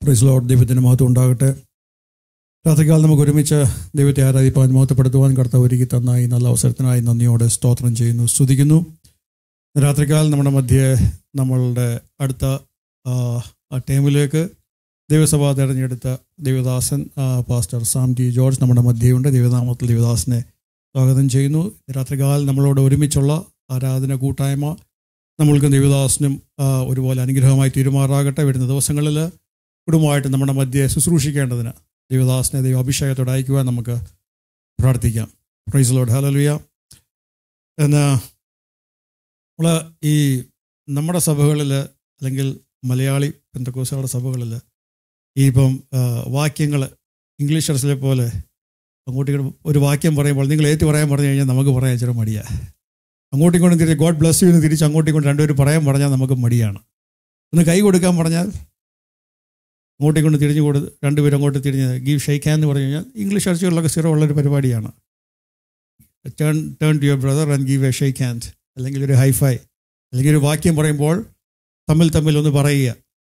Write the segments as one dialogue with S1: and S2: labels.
S1: price load ദൈവത്തിന് മഹത്വം ഉണ്ടാകട്ടെ രാത്രികാലം നമുക്ക് ഒരുമിച്ച് ദൈവത്തെ ആരാധിപ്പാൻ മഹത്വപ്പെടുത്തുവാൻ കർത്താവ് ഒരുക്കി തന്ന ഈ നല്ല അവസരത്തിനായി നന്ദിയോടെ സ്തോത്രം ചെയ്യുന്നു സ്തുതിക്കുന്നു രാത്രികാലം നമ്മുടെ മധ്യേ നമ്മളുടെ അടുത്ത ആ, ആ ടൈമിലേക്ക് ദൈവസഭ തിരഞ്ഞെടുത്ത ദൈവദാസൻ ആ, പാസ്റ്റർ സാം ടി ജോർജ് നമ്മുടെ മധ്യയുണ്ട് ദൈവനാമത്തിൽ ദൈവദാസനെ സ്വാഗതം ചെയ്യുന്നു രാത്രികാലം നമ്മളോട് ഒരുമിച്ചുള്ള ആരാധന കൂട്ടായ്മ നമ്മൾക്ക് ദൈവദാസനും ആ, ഒരുപോലെ അനുഗ്രഹമായി തീരുമാറാകട്ടെ വരുന്ന ദിവസങ്ങളിൽ കുടുംബമായിട്ട് നമ്മുടെ മധ്യയെ ശുശ്രൂഷിക്കേണ്ടതിന് ദൈവദാസനെ ദൈവ അഭിഷേകത്തോടെ അയക്കുവാൻ നമുക്ക് പ്രാർത്ഥിക്കാം പ്രൈസ് ലോഡ് ഹലലുയ എന്നാ നമ്മൾ ഈ നമ്മുടെ സഭകളിൽ അല്ലെങ്കിൽ മലയാളി പെന്തക്കോസുകളുടെ സഭകളിൽ ഈ ഇപ്പം വാക്യങ്ങൾ ഇംഗ്ലീഷ് ചർച്ചിലെ പോലെ അങ്ങോട്ടും ഇങ്ങോട്ടും ഒരു വാക്യം പറയുമ്പോൾ നിങ്ങൾ ഏറ്റു പറയാൻ പറഞ്ഞു കഴിഞ്ഞാൽ നമുക്ക് പറയാൻ ഇച്ചിരി മടിയാണ് അങ്ങോട്ടും ഇങ്ങോട്ടും തിരിച്ച് ഗോഡ് ബ്ലസ് യു എന്ന് തിരിച്ച് അങ്ങോട്ടും ഇങ്ങോട്ടും രണ്ടുപേരും പറയാൻ പറഞ്ഞാൽ നമുക്ക് മടിയാണ് ഒന്ന് കൈ കൊടുക്കാൻ പറഞ്ഞാൽ അങ്ങോട്ടും ഇങ്ങോട്ടും തിരിഞ്ഞു കൊടു രണ്ടുപേരും അങ്ങോട്ട് തിരിഞ്ഞ് ഗീവ് ഷെയ്ക്കാൻ എന്ന് പറഞ്ഞു കഴിഞ്ഞാൽ ഇംഗ്ലീഷ് ചർച്ചകളിലൊക്കെ സ്ഥിരം ഉള്ളൊരു പരിപാടിയാണ് turn turn to your brother and give a shake hand അല്ലെങ്കിൽ ഒരു ഹൈഫൈ അല്ലെങ്കിൽ ഒരു വാക്യം പറയുമ്പോൾ തമ്മിൽ തമ്മിൽ ഒന്ന് പറയുക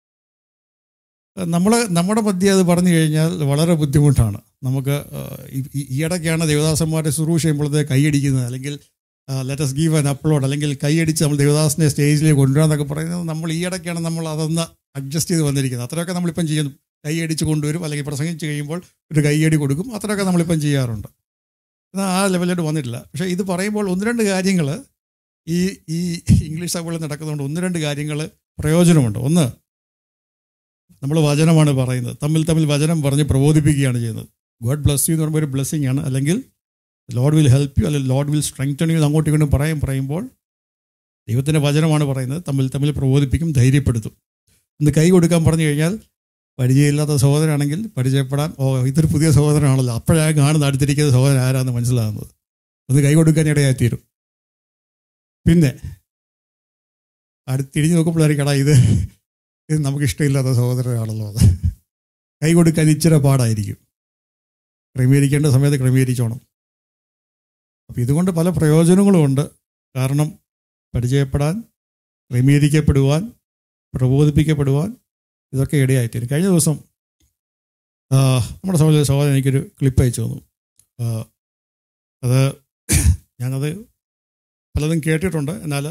S1: നമ്മൾ നമ്മുടെ മധ്യ അത് പറഞ്ഞു കഴിഞ്ഞാൽ വളരെ ബുദ്ധിമുട്ടാണ് നമുക്ക് ഈ- ഈ- ഈയിടയ്ക്കാണ് ദേവദാസന്മാരെ ശുശ്രൂഷ ചെയ്യുമ്പോഴത്തെ കൈയടിക്കുന്നത് അല്ലെങ്കിൽ ലെറ്റസ് ഗീവ് ആൻ അപ്ലോഡ് അല്ലെങ്കിൽ കൈയടിച്ച് നമ്മൾ ദേവദാസിനെ സ്റ്റേജിലേക്ക് കൊണ്ടുവരാന്നൊക്കെ പറയുന്നത് നമ്മൾ ഈയിടയ്ക്കാണ് നമ്മൾ അതൊന്ന് അഡ്ജസ്റ്റ് ചെയ്ത് വന്നിരിക്കുന്നത് അത്രയൊക്കെ നമ്മളിപ്പം ചെയ്യുന്നു കൈയടിച്ച് കൊണ്ടുവരും അല്ലെങ്കിൽ പ്രസംഗിച്ച് കഴിയുമ്പോൾ ഒരു കൈയടി കൊടുക്കും അത്രയൊക്കെ നമ്മളിപ്പം ചെയ്യാറുണ്ട് എന്നാൽ ആ ലെവലിലോട്ട് വന്നിട്ടില്ല പക്ഷേ ഇത് പറയുമ്പോൾ ഒന്ന് രണ്ട് കാര്യങ്ങൾ ഈ ഈ ഇംഗ്ലീഷ് സഭകളിൽ നടക്കുന്നതുകൊണ്ട് ഒന്ന് രണ്ട് കാര്യങ്ങൾ പ്രയോജനമുണ്ട് ഒന്ന് നമ്മൾ വചനമാണ് പറയുന്നത് തമ്മിൽ തമ്മിൽ വചനം പറഞ്ഞ് പ്രബോധിപ്പിക്കുകയാണ് ചെയ്യുന്നത് ഗോഡ് ബ്ലസ് യു എന്ന് പറയുമ്പോൾ ഒരു ബ്ലെസ്സിങ് ആണ് അല്ലെങ്കിൽ ലോഡ് വിൽ ഹെൽപ്പ് യു അല്ലെങ്കിൽ ലോഡ് വിൽ സ്ട്രെങ്തൺ യു അങ്ങോട്ടും ഇങ്ങോട്ടും പറയും പറയുമ്പോൾ ദൈവത്തിൻ്റെ വചനമാണ് പറയുന്നത് തമ്മിൽ തമ്മിൽ പ്രബോധിപ്പിക്കും ധൈര്യപ്പെടുത്തും ഒന്ന് കൈ കൊടുക്കാൻ പറഞ്ഞു കഴിഞ്ഞാൽ പരിചയമില്ലാത്ത സഹോദരനാണെങ്കിൽ പരിചയപ്പെടാൻ ഓ ഇതൊരു പുതിയ സഹോദരനാണല്ലോ അപ്പോഴാണ് കാണുന്ന അടുത്തിരിക്കുന്ന സഹോദരൻ ആരാന്ന് മനസ്സിലാകുന്നത് ഒന്ന് കൈ കൊടുക്കാൻ ഇടയായിത്തീരും പിന്നെ അടുത്തിരിഞ്ഞ് നോക്കുമ്പോഴായിരിക്കും എടാ ഇത് ഇത് നമുക്ക് ഇഷ്ടമില്ലാത്ത സഹോദരനാണല്ലോ അത് കൈ കൊടുക്കാൻ ഇച്ചിരി പാടായിരിക്കും ക്രമീകരിക്കേണ്ട സമയത്ത് ക്രമീകരിച്ചോണം അപ്പം ഇതുകൊണ്ട് പല പ്രയോജനങ്ങളും ഉണ്ട് കാരണം പരിചയപ്പെടാൻ ക്രമീകരിക്കപ്പെടുവാൻ പ്രബോധിപ്പിക്കപ്പെടുവാൻ ഇതൊക്കെ ഇടയായിത്തീരും കഴിഞ്ഞ ദിവസം ആ, നമ്മുടെ സഹോദര സഹോദരൻ എനിക്കൊരു ക്ലിപ്പ് അയച്ചു തന്നു ആ, അത് ഞാനത് പലതും കേട്ടിട്ടുണ്ട് എന്നാൽ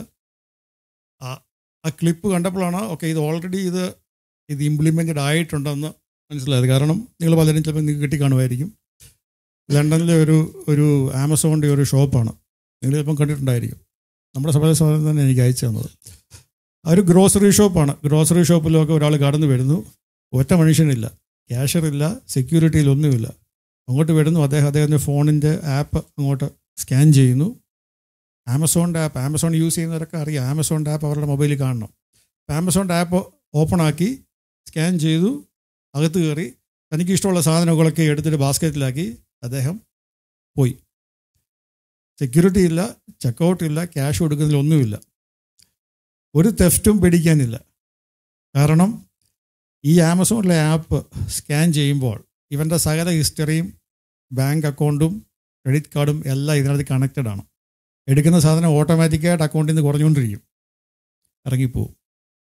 S1: ആ ആ ക്ലിപ്പ് കണ്ടപ്പോഴാണ് ഓക്കെ ഇത് ഓൾറെഡി ഇത് ഇത് ഇംപ്ലിമെൻറ്റഡ് ആയിട്ടുണ്ടെന്ന് മനസ്സിലായത് കാരണം നിങ്ങൾ പലരും ചിലപ്പോൾ നിങ്ങൾക്ക് കിട്ടിക്കാണുമായിരിക്കും ലണ്ടനിലെ ഒരു ഒരു ആമസോണിൻ്റെ ഒരു ഷോപ്പാണ് നിങ്ങൾ ചിലപ്പം കണ്ടിട്ടുണ്ടായിരിക്കും നമ്മുടെ സഭ സഹോദരൻ തന്നെ എനിക്ക് അയച്ചു തന്നത് ആ ഒരു ഗ്രോസറി ഷോപ്പാണ് ഗ്രോസറി ഷോപ്പിലൊക്കെ ഒരാൾ കടന്നു വരുന്നു ഒറ്റ മനുഷ്യനില്ല ക്യാഷറില്ല സെക്യൂരിറ്റിയിൽ ഒന്നുമില്ല അങ്ങോട്ട് വരുന്നു അദ്ദേഹം അദ്ദേഹത്തിൻ്റെ ഫോണിൻ്റെ ആപ്പ് അങ്ങോട്ട് സ്കാൻ ചെയ്യുന്നു ആമസോണിൻ്റെ ആപ്പ് ആമസോൺ യൂസ് ചെയ്യുന്നവരൊക്കെ അറിയാം ആമസോണിൻ്റെ ആപ്പ് അവരുടെ മൊബൈലിൽ കാണണം അപ്പോൾ ആമസോണിൻ്റെ ആപ്പ് ഓപ്പൺ ആക്കി സ്കാൻ ചെയ്തു അകത്ത് കയറി തനിക്ക് ഇഷ്ടമുള്ള സാധനങ്ങളൊക്കെ എടുത്തിട്ട് ബാസ്ക്കറ്റിലാക്കി അദ്ദേഹം പോയി സെക്യൂരിറ്റി ഇല്ല ചെക്കൗട്ട് ഇല്ല ക്യാഷ് കൊടുക്കുന്നതിൽ ഒന്നുമില്ല ഒരു തെഫ്റ്റും പിടിക്കാനില്ല കാരണം ഈ ആമസോണിലെ ആപ്പ് സ്കാൻ ചെയ്യുമ്പോൾ ഇവൻ്റെ സകല ഹിസ്റ്ററിയും ബാങ്ക് അക്കൗണ്ടും ക്രെഡിറ്റ് കാർഡും എല്ലാം ഇതിനകത്ത് കണക്റ്റഡ് ആണ് എടുക്കുന്ന സാധനം ഓട്ടോമാറ്റിക്കായിട്ട് അക്കൗണ്ടിൽ നിന്ന് കുറഞ്ഞുകൊണ്ടിരിക്കും ഇറങ്ങിപ്പോവും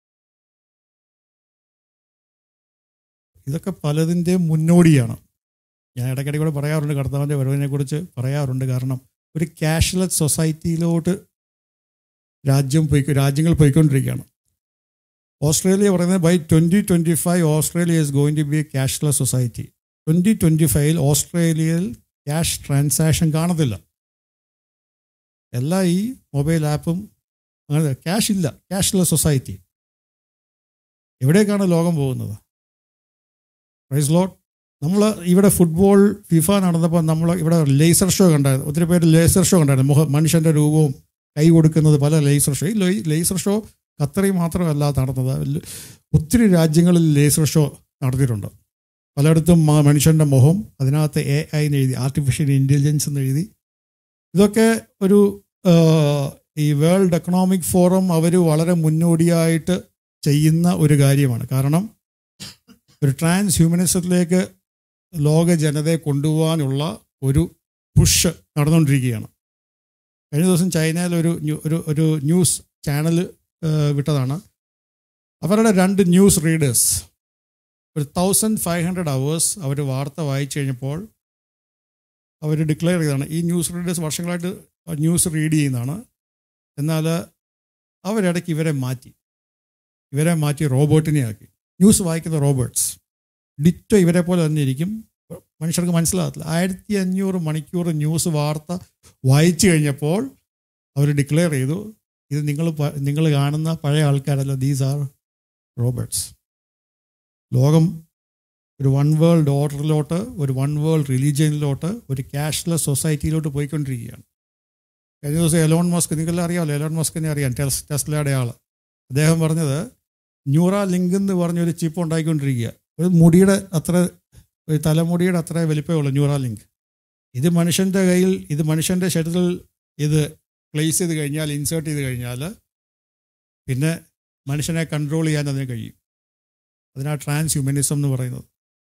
S1: ഇതൊക്കെ പലതിൻ്റെ മുന്നോടിയാണ് ഞാൻ ഇടയ്ക്കിടെ കൂടെ പറയാറുണ്ട് കർത്താവിൻ്റെ വരവിനെ കുറിച്ച് പറയാറുണ്ട് കാരണം ഒരു ക്യാഷ്ലെസ് സൊസൈറ്റിയിലോട്ട് രാജ്യം പോയി രാജ്യങ്ങൾ പോയിക്കൊണ്ടിരിക്കുകയാണ് ഓസ്ട്രേലിയ പറയുന്നത് by twenty twenty five Australia is going to be a cashless society twenty twenty ഫൈവിൽ ഓസ്ട്രേലിയയിൽ ക്യാഷ് ട്രാൻസാക്ഷൻ കാണത്തില്ല എല്ലാ ഈ മൊബൈൽ ആപ്പും അങ്ങനെ ക്യാഷ് ഇല്ല ക്യാഷ്ലെസ് സൊസൈറ്റി എവിടേക്കാണ് ലോകം പോകുന്നത് പ്രൈസ് ലോട്ട് നമ്മൾ ഇവിടെ ഫുട്ബോൾ ഫിഫ നടന്നപ്പോൾ നമ്മൾ ഇവിടെ ലേസർ ഷോ കണ്ടായിരുന്നു ഒത്തിരി പേര് ലേസർ ഷോ കണ്ടായിരുന്നു മുഖ മനുഷ്യൻ്റെ രൂപവും കൈ കൊടുക്കുന്നത് പല ലേസർ ഷോ ഈ ലേ- ലേസർ ഷോ ഖത്തറിൽ മാത്രമല്ല നടന്നത് ല- ഒത്തിരി രാജ്യങ്ങളിൽ ലേസർ ഷോ നടത്തിയിട്ടുണ്ട് പലയിടത്തും മ- മനുഷ്യൻ്റെ മുഖം അതിനകത്ത് എ ഐ എന്ന് എഴുതി ആർട്ടിഫിഷ്യൽ ഇൻ്റലിജൻസ് എന്ന് എഴുതി ഇതൊക്കെ ഒരു ആ, ഈ വേൾഡ് എക്കണോമിക് ഫോറം അവർ വളരെ മുന്നോടിയായിട്ട് ചെയ്യുന്ന ഒരു കാര്യമാണ് കാരണം ഒരു ട്രാൻസ് ഹ്യൂമനിസത്തിലേക്ക് ലോക ജനതയെ കൊണ്ടുപോകാനുള്ള ഒരു പുഷ് നടന്നുകൊണ്ടിരിക്കുകയാണ് കഴിഞ്ഞ ദിവസം ചൈനയിൽ ഒരു ന്യൂ- ഒരു ഒരു ന്യൂസ് ചാനൽ വിട്ടതാണ് അവരുടെ രണ്ട് ന്യൂസ് റീഡേഴ്സ് ഒരു തൗസൻഡ് ഫൈവ് ഹൺഡ്രഡ് അവേഴ്സ് അവർ വാർത്ത വായിച്ചു കഴിഞ്ഞപ്പോൾ അവർ ഡിക്ലെയർ ചെയ്തതാണ് ഈ ന്യൂസ് റീഡേഴ്സ് വർഷങ്ങളായിട്ട് ന്യൂസ് റീഡ് ചെയ്യുന്നതാണ് എന്നാൽ അവരിടയ്ക്ക് ഇവരെ മാറ്റി ഇവരെ മാറ്റി റോബോട്ടിനെ ആക്കി ന്യൂസ് വായിക്കുന്ന റോബോട്ട്സ് ഡിറ്റോ ഇവരെ പോലെ തന്നെ ഇരിക്കും മനുഷ്യർക്ക് മനസ്സിലാകത്തില്ല ആയിരത്തി അഞ്ഞൂറ് മണിക്കൂർ ന്യൂസ് വാർത്ത വായിച്ചു കഴിഞ്ഞപ്പോൾ അവർ ഡിക്ലെയർ ചെയ്തു ഇത് നിങ്ങൾ നിങ്ങൾ കാണുന്ന പഴയ ആൾക്കാരല്ല ദീസ് ആർ റോബോട്ട്സ് ലോകം ഒരു വൺ വേൾഡ് ഓർഡറിലോട്ട് ഒരു വൺ വേൾഡ് റിലീജിയനിലോട്ട് ഒരു ക്യാഷ്ലെസ് സൊസൈറ്റിയിലോട്ട് പോയിക്കൊണ്ടിരിക്കുകയാണ് കഴിഞ്ഞ ദിവസം എലോൺ മസ്ക് നിങ്ങളെല്ലാം അറിയാമല്ലോ എലോൺ മസ്കിനെ അറിയാം ടെസ് ടെസ്ലയുടെ ആൾ അദ്ദേഹം പറഞ്ഞത് ന്യൂറ ലിങ്ക് എന്ന് പറഞ്ഞൊരു ചിപ്പ് ഉണ്ടായിക്കൊണ്ടിരിക്കുക ഒരു മുടിയുടെ അത്ര ഒരു തലമുടിയുടെ അത്ര വലിപ്പമുള്ളൂ ന്യൂറ ലിങ്ക് ഇത് മനുഷ്യൻ്റെ കയ്യിൽ ഇത് മനുഷ്യൻ്റെ ശരീരത്തിൽ ഇത് പ്ലേസ് ചെയ്ത് കഴിഞ്ഞാൽ ഇൻസേർട്ട് ചെയ്ത് കഴിഞ്ഞാൽ പിന്നെ മനുഷ്യനെ കൺട്രോൾ ചെയ്യാൻ അതിന് കഴിയും അതിനാ ട്രാൻസ് ഹ്യൂമനിസം എന്ന് പറയുന്നത്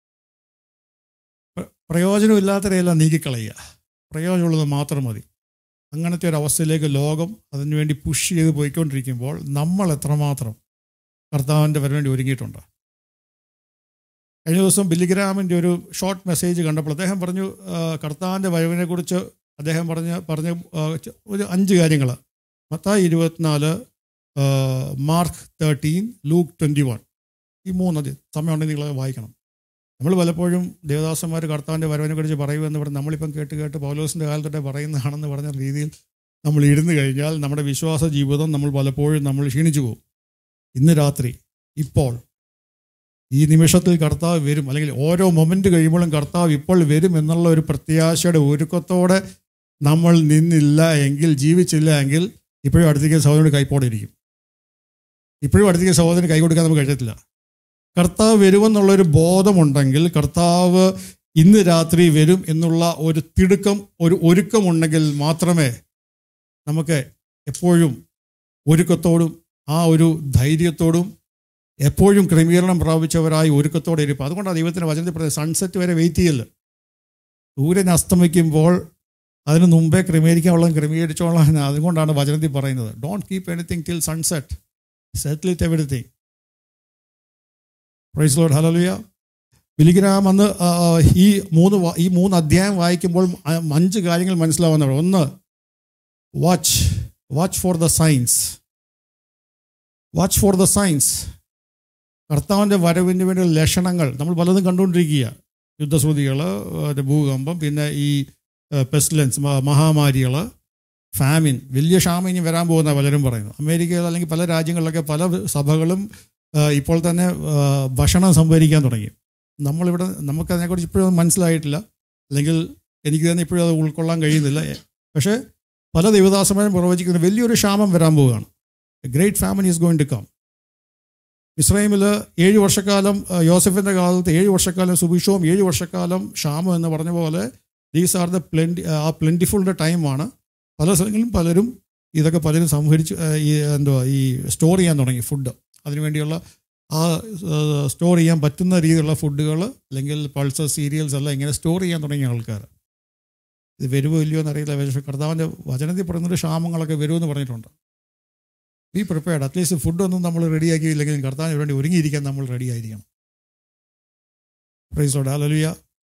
S1: പ്ര- പ്രയോജനമില്ലാത്തവരെയെല്ലാം നീക്കിക്കളയുക പ്രയോജനമുള്ളത് മാത്രം മതി അങ്ങനത്തെ ഒരു അവസ്ഥയിലേക്ക് ലോകം അതിനുവേണ്ടി പുഷ് ചെയ്ത് പോയിക്കൊണ്ടിരിക്കുമ്പോൾ നമ്മൾ എത്രമാത്രം കർത്താവിൻ്റെ വരവേണ്ടി ഒരുങ്ങിയിട്ടുണ്ട് കഴിഞ്ഞ ദിവസം ബില്ലിഗ്രാമിൻ്റെ ഒരു ഷോർട്ട് മെസ്സേജ് കണ്ടപ്പോൾ അദ്ദേഹം പറഞ്ഞു ആ, കർത്താവിൻ്റെ വരവിനെക്കുറിച്ച് അദ്ദേഹം പറഞ്ഞ പറഞ്ഞ ആ, ച- ഒരു അഞ്ച് കാര്യങ്ങൾ മത്തായി ഇരുപത്തിനാല് ആ, Mark thirteen Luke twenty one ഈ മൂന്നത് സമയമുണ്ടെങ്കിൽ നിങ്ങൾ വായിക്കണം നമ്മൾ പലപ്പോഴും ദേവദാസന്മാർ കർത്താവിൻ്റെ വരവിനെക്കുറിച്ച് പറയുമെന്ന് പറഞ്ഞ് നമ്മളിപ്പം കേട്ട് കേട്ട് പൗലോസിൻ്റെ കാലത്തൊക്കെ പറയുന്നതാണെന്ന് പറഞ്ഞ രീതിയിൽ നമ്മൾ ഇരുന്ന് കഴിഞ്ഞാൽ നമ്മുടെ വിശ്വാസ ജീവിതം നമ്മൾ പലപ്പോഴും നമ്മൾ ക്ഷീണിച്ചു പോകും ഇന്ന് രാത്രി ഇപ്പോൾ ഈ നിമിഷത്തിൽ കർത്താവ് വരും അല്ലെങ്കിൽ ഓരോ മൊമെൻ്റ് കഴിയുമ്പോഴും കർത്താവ് ഇപ്പോൾ വരും എന്നുള്ള ഒരു പ്രത്യാശയുടെ ഒരുക്കത്തോടെ നമ്മൾ നിന്നില്ല എങ്കിൽ ജീവിച്ചില്ല എങ്കിൽ ഇപ്പോഴും അടുത്തേക്ക് സഹോദരന് കൈപ്പോടെ ഇരിക്കും ഇപ്പോഴും അടുത്തേക്ക് സഹോദരന് കൈ കൊടുക്കാൻ നമുക്ക് കഴിയത്തില്ല കർത്താവ് വരുമെന്നുള്ളൊരു ബോധമുണ്ടെങ്കിൽ കർത്താവ് ഇന്ന് രാത്രി വരും എന്നുള്ള ഒരു തിടുക്കം ഒരു ഒരുക്കമുണ്ടെങ്കിൽ മാത്രമേ നമുക്ക് എപ്പോഴും ഒരുക്കത്തോടും ആ ഒരു ധൈര്യത്തോടും എപ്പോഴും ക്രമീകരണം പ്രാപിച്ചവരായി ഒരുക്കത്തോടെ ഇരിക്കും അതുകൊണ്ടാണ് ദൈവത്തിൻ്റെ വചനത്തിൽ പറയുന്നത് സൺസെറ്റ് വരെ വെയിറ്റ് ചെയ്യല്ല സൂര്യൻ അസ്തമിക്കുമ്പോൾ അതിന് മുമ്പേ ക്രമീകരിക്കാനുള്ള ക്രമീകരിച്ചോളാം എന്ന് അതുകൊണ്ടാണ് വചനത്തിൽ പറയുന്നത് don't keep anything till sunset settle it everything praise Lord hallelujah Billy Graham അന്ന് ആ, ആ, ഈ മൂന്ന് വാ- ഈ മൂന്ന് അധ്യായം വായിക്കുമ്പോൾ അ- അഞ്ച് കാര്യങ്ങൾ മനസ്സിലാവുന്നതാണ് ഒന്ന് watch watch for the science watch for the science കർത്താവിൻ്റെ വരവിന് വേണ്ടിയുള്ള ലക്ഷണങ്ങൾ നമ്മൾ പലതും കണ്ടുകൊണ്ടിരിക്കുക യുദ്ധശ്രുതികൾ ഭൂകമ്പം പിന്നെ ഈ പെസ്റ്റിലൻസ് മഹാമാരികൾ ഫാമിൻ വലിയ ക്ഷാമം ഇനി വരാൻ പോകുന്ന പലരും പറയുന്നു അമേരിക്കയിൽ അല്ലെങ്കിൽ പല രാജ്യങ്ങളിലൊക്കെ പല സഭകളും ആ, ഇപ്പോൾ തന്നെ ആ, ഭക്ഷണം സംഭരിക്കാൻ തുടങ്ങി നമ്മളിവിടെ നമുക്കതിനെക്കുറിച്ച് ഇപ്പോഴും മനസ്സിലായിട്ടില്ല അല്ലെങ്കിൽ എനിക്ക് തന്നെ ഇപ്പോഴും അത് ഉൾക്കൊള്ളാൻ കഴിയുന്നില്ല പക്ഷേ പല ദൈവദാസന്മാരും പ്രവചിക്കുന്ന വലിയൊരു ക്ഷാമം വരാൻ പോവുകയാണ് great family is going to come ഇസ്രായേമിൽ ഏഴ് വർഷക്കാലം ആ, യോസഫിൻ്റെ കാലത്ത് ഏഴ് വർഷക്കാലം സുഭിക്ഷവും ഏഴ് വർഷക്കാലം ക്ഷാമം എന്ന് പറഞ്ഞ പോലെ ദീസ് ആർ ദ പ്ലെൻറ്റി ആ പ്ലെൻറ്റിഫുളിൻ്റെ ടൈമാണ് പല സ്ഥലങ്ങളിലും പലരും ഇതൊക്കെ പലരും സംഭരിച്ച് ആ, ഈ എന്തുവാ ഈ സ്റ്റോർ ചെയ്യാൻ തുടങ്ങി ഫുഡ് അതിനുവേണ്ടിയുള്ള ആ സ്റ്റോർ ചെയ്യാൻ പറ്റുന്ന രീതിയിലുള്ള ഫുഡുകൾ അല്ലെങ്കിൽ പൾസർ സീരിയൽസ് എല്ലാം ഇങ്ങനെ സ്റ്റോർ ചെയ്യാൻ തുടങ്ങിയ ആൾക്കാർ ഇത് വരുമോ ഇല്ലയോ എന്നറിയില്ല പക്ഷേ കർത്താവിൻ്റെ വചനത്തിൽ പറയുന്നൊരു ക്ഷാമങ്ങളൊക്കെ വരുമെന്ന് പറഞ്ഞിട്ടുണ്ട് ബി പ്രിപ്പയർഡ് അറ്റ്ലീസ്റ്റ് ഫുഡൊന്നും നമ്മൾ റെഡിയാക്കിയില്ലെങ്കിൽ കർത്താവിന് വേണ്ടി ഒരുങ്ങിയിരിക്കാൻ നമ്മൾ റെഡി ആയിരിക്കണം പ്രൈസ് ഡാലലിയ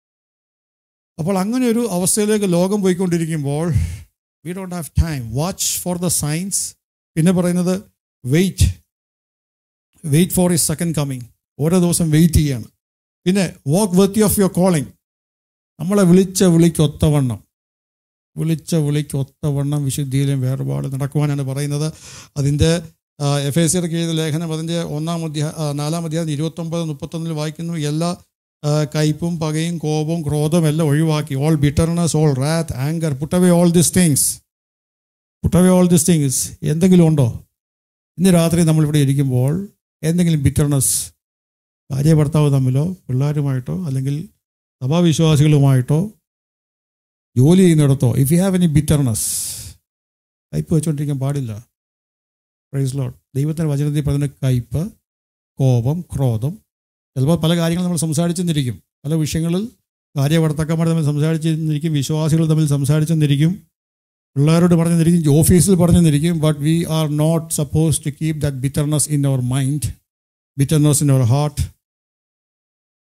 S1: അപ്പോൾ അങ്ങനെ ഒരു അവസ്ഥയിലേക്ക് ലോകം പോയിക്കൊണ്ടിരിക്കുമ്പോൾ we don't have time watch for the science പിന്നെ പറയുന്നത് wait wait for is second coming ഓരോ ദിവസം വെയിറ്റ് ചെയ്യാണ് പിന്നെ walk worthy of your calling നമ്മളെ വിളിച്ച വിളിക്കൊത്തവണ്ണം വിളിച്ച വിളിക്കൊത്തവണ്ണം വിശുദ്ധിയിലും വേർപാട് നടക്കുവാനാണ് പറയുന്നത് അതിൻ്റെ എഫ് എസ് സിയുടെ കീഴിൽ ലേഖനം അതിൻ്റെ ഒന്നാം അധ്യായ ആ, നാലാം അധ്യായം ഇരുപത്തൊമ്പത് മുപ്പത്തൊന്നിൽ വായിക്കുന്നു എല്ലാ ആ, കയ്പും പകയും കോപവും ക്രോധവും എല്ലാം ഒഴിവാക്കി all bitterness all wrath anger put away all this things put away all this things എന്തെങ്കിലും ഉണ്ടോ ഇന്ന് രാത്രി നമ്മളിവിടെ ഇരിക്കുമ്പോൾ എന്തെങ്കിലും ബിറ്റർനെസ് ഭാര്യ ഭർത്താവ് തമ്മിലോ പിള്ളേരുമായിട്ടോ അല്ലെങ്കിൽ സഭാവിശ്വാസികളുമായിട്ടോ ജോലി ചെയ്യുന്നിടത്തോ if you have any bitterness കയ്പ് വെച്ചുകൊണ്ടിരിക്കാൻ പാടില്ല പ്രൈസ് ലോഡ് ദൈവത്തിൻ്റെ വചനത്തിൽ പറഞ്ഞ കയ്പ് കോപം ക്രോധം ചിലപ്പോൾ പല കാര്യങ്ങളും നമ്മൾ സംസാരിച്ചെന്നിരിക്കും പല വിഷയങ്ങളിൽ കാര്യഭർത്താക്കന്മാർ തമ്മിൽ സംസാരിച്ചെന്നിരിക്കും വിശ്വാസികൾ തമ്മിൽ സംസാരിച്ചെന്നിരിക്കും പിള്ളേരോട് പറഞ്ഞെന്നിരിക്കും ഓഫീസിൽ പറഞ്ഞെന്നിരിക്കും but we are not suppose to keep that bitterness in our mind bitterness in our heart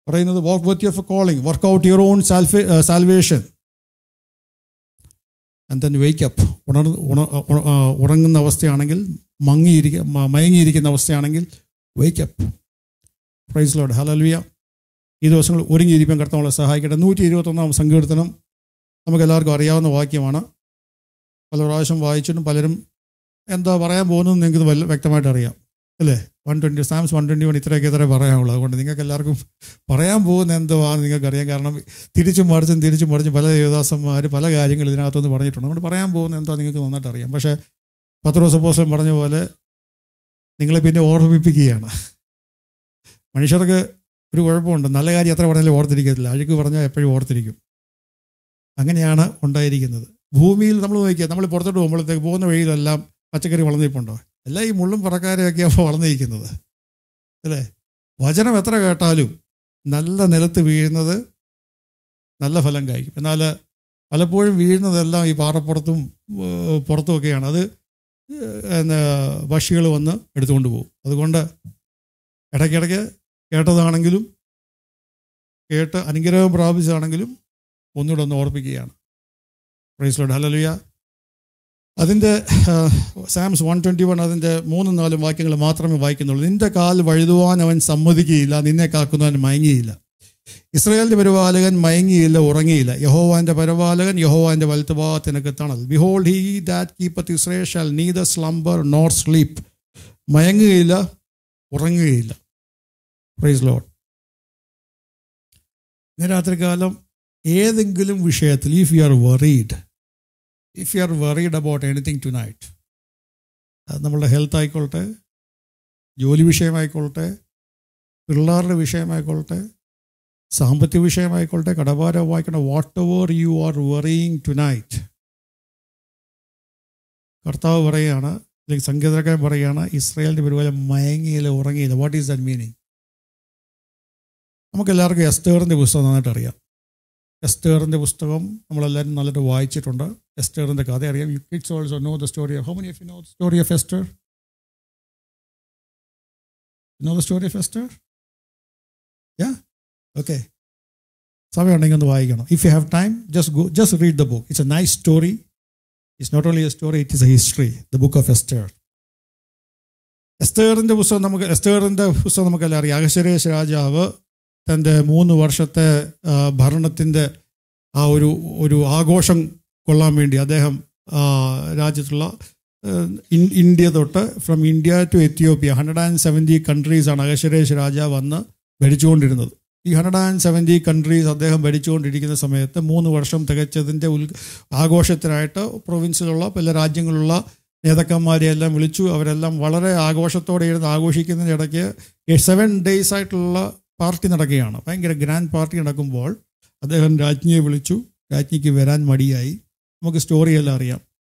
S1: പറയുന്നത് work with your calling work out your own സാൽഫേ salvation and then wake up ഉണർ ഉണ- ഉണ- ആ, ഉറങ്ങുന്ന അവസ്ഥയാണെങ്കിൽ മങ്ങിയിരിക്ക മ- മയങ്ങിയിരിക്കുന്ന അവസ്ഥയാണെങ്കിൽ wake up praise Lord hallelujah ഈ ദിവസങ്ങൾ ഒരുങ്ങിയിരിക്കാൻ കർത്താവളെ സഹായിക്കട്ടെ നൂറ്റി ഇരുപത്തൊന്നാം സങ്കീർത്തനം നമുക്ക് എല്ലാവർക്കും അറിയാവുന്ന വാക്യമാണ് പല പ്രാവശ്യം വായിച്ചിട്ടും പലരും എന്താ പറയാൻ പോകുന്നത് നിങ്ങൾക്ക് വല്ല വ്യക്തമായിട്ട് അറിയാം അല്ലേ one twenty Psalms one twenty one ഇത്രയൊക്കെ ഇത്രേ പറയാനുള്ളൂ അതുകൊണ്ട് നിങ്ങൾക്ക് എല്ലാവർക്കും പറയാൻ പോകുന്ന എന്തുവാന്ന് നിങ്ങൾക്കറിയാം കാരണം തിരിച്ചും മറിച്ചും തിരിച്ചും മറിച്ചും പല ദേവദാസന്മാർ പല കാര്യങ്ങൾ ഇതിനകത്തുനിന്ന് പറഞ്ഞിട്ടുണ്ട് അതുകൊണ്ട് പറയാൻ പോകുന്ന എന്താ നിങ്ങൾക്ക് നന്നായിട്ട് അറിയാം പക്ഷേ പത്ത് പോസ്റ്റൻ പറഞ്ഞ പോലെ നിങ്ങളെ പിന്നെ ഓർമ്മിപ്പിക്കുകയാണ് മനുഷ്യർക്ക് ഒരു കുഴപ്പമുണ്ട് നല്ല കാര്യം എത്ര പറഞ്ഞാലും ഓർത്തിരിക്കത്തില്ല അഴുക്ക് പറഞ്ഞാൽ എപ്പോഴും ഓർത്തിരിക്കും അങ്ങനെയാണ് ഉണ്ടായിരിക്കുന്നത് ഭൂമിയിൽ നമ്മൾ നോക്കിയാൽ നമ്മൾ പുറത്തോട്ട് പോകുമ്പോഴത്തേക്ക് പോകുന്ന വഴിയിലെല്ലാം പച്ചക്കറി വളർന്നിരിപ്പുണ്ടോ എല്ലാം ഈ മുള്ളും പറക്കാരെയൊക്കെയാണ് വളർന്നിരിക്കുന്നത് അല്ലേ വചനം എത്ര കേട്ടാലും നല്ല നിലത്ത് വീഴുന്നത് നല്ല ഫലം കായ്ക്കും എന്നാൽ പലപ്പോഴും വീഴുന്നതെല്ലാം ഈ പാറപ്പുറത്തും ഏഹ്, പുറത്തുമൊക്കെയാണ് അത് എന്നാ പക്ഷികൾ വന്ന് എടുത്തുകൊണ്ട് പോകും അതുകൊണ്ട് ഇടയ്ക്കിടയ്ക്ക് കേട്ടതാണെങ്കിലും കേട്ട് അനുഗ്രഹം പ്രാപിച്ചതാണെങ്കിലും ഒന്നുകൂടെ ഒന്ന് ഓർപ്പിക്കുകയാണ് പ്രൈസ് ലോഡ് ഹലലുയ അതിൻ്റെ സാംസ് വൺ ട്വൻറ്റി വൺ അതിൻ്റെ മൂന്നും നാലും വാക്യങ്ങൾ മാത്രമേ വായിക്കുന്നുള്ളൂ നിന്റെ കാൽ വഴുതുവാൻ അവൻ സമ്മതിക്കുകയില്ല നിന്നെ കാക്കുന്നവൻ മയങ്ങിയില്ല ഇസ്രായേലിന്റെ പരിപാലകൻ മയങ്ങിയില്ല ഉറങ്ങിയില്ല യഹോവാന്റെ പരിപാലകൻ യഹോവാന്റെ വലത്തുഭാഗത്തിനൊക്കെ തണൽ behold he that keepeth Israel shall neither slumber nor sleep മയങ്ങുകയില്ല ഉറങ്ങുകയില്ല പ്രൈസ് ലോഡ് ഇന്ന് രാത്രികാലം ഏതെങ്കിലും വിഷയത്തിൽ if you are worried if you are worried about anything tonight അത് നമ്മളുടെ ഹെൽത്ത് ആയിക്കോട്ടെ ജോലി വിഷയമായിക്കോട്ടെ പിള്ളേരുടെ വിഷയമായിക്കോട്ടെ സാമ്പത്തിക വിഷയമായിക്കോട്ടെ കടഭാരമായിക്കോട്ടെ whatever you are worrying tonight കർത്താവ് പറയുകയാണ് അല്ലെങ്കിൽ സംഗീതക്കാരൻ പറയുകയാണ് ഇസ്രായേലിൻ്റെ പരിപാടി മയങ്ങിയില്ല ഉറങ്ങിയില്ല വാട്ട് ഈസ് ദാറ്റ് മീനിങ് നമുക്കെല്ലാവർക്കും എസ്റ്റേറിൻ്റെ പുസ്തകം നന്നായിട്ട് അറിയാം എസ്റ്റേറിൻ്റെ പുസ്തകം നമ്മളെല്ലാവരും നല്ലതായിട്ട് വായിച്ചിട്ടുണ്ട് എസ്റ്റേറിൻ്റെ കഥ അറിയാം you kids also know the story of how many of you know the story of Esther know the story of Esther yeah okay സമയമുണ്ടെങ്കിൽ ഒന്ന് വായിക്കണം if you have time just go just read the book it's a nice story it's not only a story it is a history the book of Esther എസ്റ്റേറിൻ്റെ പുസ്തകം നമുക്ക് എസ്റ്റേറിൻ്റെ പുസ്തകം നമുക്കെല്ലാം അറിയാം അഹശ്വരേഷ് രാജാവ് തൻ്റെ മൂന്ന് വർഷത്തെ ആ, ഭരണത്തിൻ്റെ ആ ഒരു ഒരു ആഘോഷം കൊള്ളാൻ വേണ്ടി അദ്ദേഹം ആ, രാജ്യത്തുള്ള ആ, ഇൻ- ഇന്ത്യ തൊട്ട് from India to Ethiopia hundred and seventy കൺട്രീസാണ് അഹശ്വരേഷ് രാജാവ് അന്ന് ഭരിച്ചുകൊണ്ടിരുന്നത് ഈ ഹൺഡ്രഡ് ആൻഡ് സെവൻറ്റി കൺട്രീസ് അദ്ദേഹം ഭരിച്ചുകൊണ്ടിരിക്കുന്ന സമയത്ത് മൂന്ന് വർഷം തികച്ചതിൻ്റെ ഉൽ ആഘോഷത്തിനായിട്ട് പ്രൊവിൻസിലുള്ള പല രാജ്യങ്ങളിലുള്ള നേതാക്കന്മാരെയെല്ലാം വിളിച്ചു അവരെല്ലാം വളരെ ആഘോഷത്തോടെ ഇരുന്ന് ആഘോഷിക്കുന്നതിന് ഇടയ്ക്ക് സെവൻ ഡേയ്സ് ആയിട്ടുള്ള പാർട്ടി നടക്കുകയാണ് ഭയങ്കര ഗ്രാൻഡ് പാർട്ടി നടക്കുമ്പോൾ അദ്ദേഹം രാജ്ഞിയെ വിളിച്ചു രാജ്ഞിക്ക് വരാൻ മടിയായി നമുക്ക് സ്റ്റോറിയെല്ലാം അറിയാം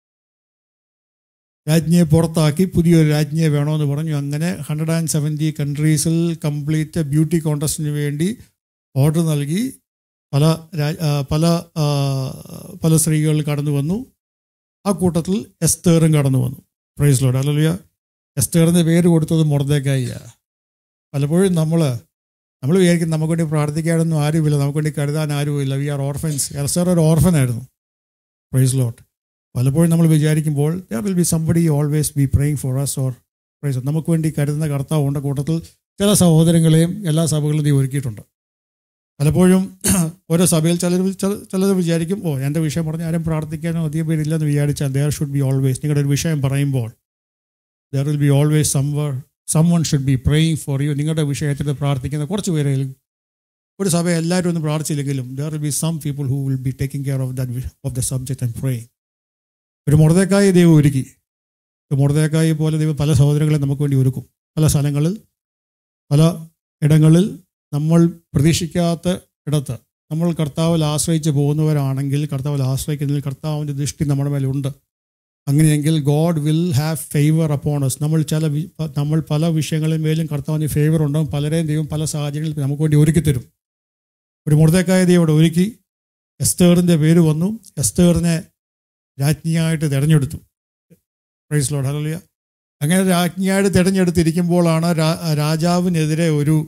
S1: രാജ്ഞിയെ പുറത്താക്കി പുതിയൊരു രാജ്ഞിയെ വേണമെന്ന് പറഞ്ഞു അങ്ങനെ ഹൺഡ്രഡ് ആൻഡ് സെവൻറ്റി കൺട്രീസിൽ കംപ്ലീറ്റ് ബ്യൂട്ടി കോൺടെസ്റ്റിന് വേണ്ടി ഓർഡർ നൽകി പല രാ- ആ, പല ആ, പല സ്ത്രീകൾ കടന്നു വന്നു ആ കൂട്ടത്തിൽ എസ്തേറും കടന്നു വന്നു പ്രൈസ് ലോഡ് അല്ലല്ല എസ്തേറിൻ്റെ പേര് കൊടുത്തത് മുറത്തേക്കായിയാണ് പലപ്പോഴും നമ്മൾ നമ്മൾ വിചാരിക്കും നമുക്ക് വേണ്ടി പ്രാർത്ഥിക്കാനൊന്നും ആരുമില്ല നമുക്ക് വേണ്ടി കരുതാൻ ആരുമില്ല വി ആർ ഓർഫൻസ് എസ്തേർ ഒരു ഓർഫനായിരുന്നു പ്രൈസ് ലോട്ട് പലപ്പോഴും നമ്മൾ വിചാരിക്കുമ്പോൾ there will be somebody always be praying for us or praise നമുക്ക് വേണ്ടി കരുതുന്ന കർത്താവുണ്ട് കൂട്ടത്തിൽ ചില സഹോദരങ്ങളെയും എല്ലാ സഭകളും നീ ഒരുക്കിയിട്ടുണ്ട് പലപ്പോഴും ഓരോ സഭയിൽ ചിലർ ചിലർ വിചാരിക്കും ഓ എൻ്റെ വിഷയം പറഞ്ഞ് ആരും പ്രാർത്ഥിക്കാനോ അധികം പേരില്ലെന്ന് വിചാരിച്ചാൽ ദർ ഷുഡ് ബി ഓൾവേസ് നിങ്ങളുടെ ഒരു വിഷയം പറയുമ്പോൾ ദർ വിൽ ബി ഓൾവേസ് സംവർ someone should be praying for you നിങ്ങളുടെ വിഷയത്തിൽ പ്രാർത്ഥിക്കുന്ന കുറച്ച് പേരെങ്കിലും ഒരു സഭ എല്ലാവരും ഒന്നും പ്രാർത്ഥിച്ചില്ലെങ്കിലും there will be some people who will be taking care of that of the subject and praying ഒരു മുറതേക്കായി ദൈവം ഒരുക്കി ഒരു മുറതേക്കായി പോലെ ദൈവം പല സഹോദരങ്ങളെ നമുക്ക് വേണ്ടി ഒരുക്കും പല സ്ഥലങ്ങളിൽ പല ഇടങ്ങളിൽ നമ്മൾ പ്രതീക്ഷിക്കാത്ത ഇടത്ത് നമ്മൾ കർത്താവിൽ ആശ്രയിച്ച് പോകുന്നവരാണെങ്കിൽ കർത്താവിൽ ആശ്രയിക്കുന്നതിൽ കർത്താവിൻ്റെ ദൃഷ്ടി നമ്മുടെ മേലുണ്ട് അങ്ങനെയെങ്കിൽ God will have favour upon us നമ്മൾ ചില വി- നമ്മൾ പല വിഷയങ്ങളിൽ മേലും കർത്താവിന് ഫേവർ ഉണ്ടാകും പലരെയും ദൈവം പല സാഹചര്യങ്ങളിൽ നമുക്ക് വേണ്ടി ഒരുക്കി തരും ഒരു മുറുതേക്കായ ദൈവം ഇവിടെ ഒരുക്കി എസ്തേറിൻ്റെ പേര് വന്നു എസ്തേറിനെ രാജ്ഞിയായിട്ട് തിരഞ്ഞെടുത്തു പ്രൈസ് ലോഡ് ഹല്ലേലൂയ അങ്ങനെ രാജ്ഞിയായിട്ട് തിരഞ്ഞെടുത്തിരിക്കുമ്പോഴാണ് രാ- രാജാവിനെതിരെ ഒരു